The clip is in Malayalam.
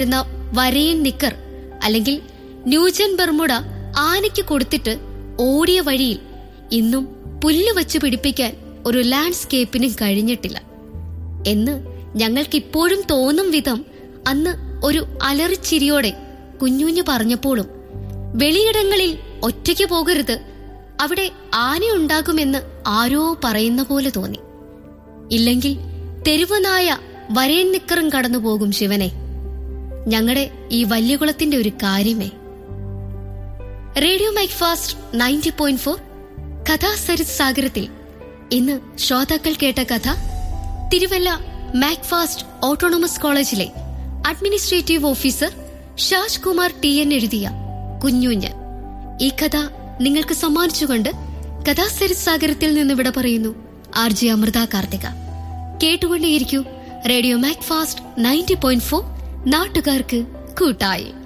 എന്ന വരയൻ നിക്കർ അല്ലെങ്കിൽ ന്യൂജൻ ബർമുഡ ആനയ്ക്ക് കൊടുത്തിട്ട് ഓടിയ വഴിയിൽ ഇന്നും പുല്ല് വച്ച് പിടിപ്പിക്കാൻ ഒരു ലാൻഡ്സ്കേപ്പിനും കഴിഞ്ഞിട്ടില്ല എന്ന് ഞങ്ങൾക്കിപ്പോഴും തോന്നും വിധം അന്ന് ഒരു അലറിച്ചിരിയോടെ കുഞ്ഞുഞ്ഞു പറഞ്ഞപ്പോഴും വെളിയിടങ്ങളിൽ ഒറ്റയ്ക്ക് പോകരുത് അവിടെ ആനയുണ്ടാകുമെന്ന് ആരോ പറയുന്ന പോലെ തോന്നി ഇല്ലെങ്കിൽ തെരുവുനായ വരേൻ നിക്കറും കടന്നു പോകും ശിവനെ ഞങ്ങളുടെ ഈ വല്യകുളത്തിന്റെ ഒരു കാര്യമേ radio MACFAST ninety point four കഥാസരിത് സാഗരത്തിൽ ഇന്ന് ശ്രോതാക്കൾ കേട്ട കഥ തിരുവല്ല മാക്ഫാസ്റ്റ് ഓട്ടോണമസ് കോളേജിലെ administrative officer Shaj Kumar T N എഴുതിയ കുഞ്ഞുഞ്ഞ് ഈ കഥ നിങ്ങൾക്ക് സമ്മാനിച്ചുകൊണ്ട് കഥാസരിത് സാഗരത്തിൽ നിന്ന് ഇവിടെ പറയുന്നു ആർ ജെ അമൃത കാർത്തിക കേട്ടുകൊണ്ടേയിരിക്കൂ radio MACFAST ninety point four നാട്ടുകാർക്ക് കൂട്ടായി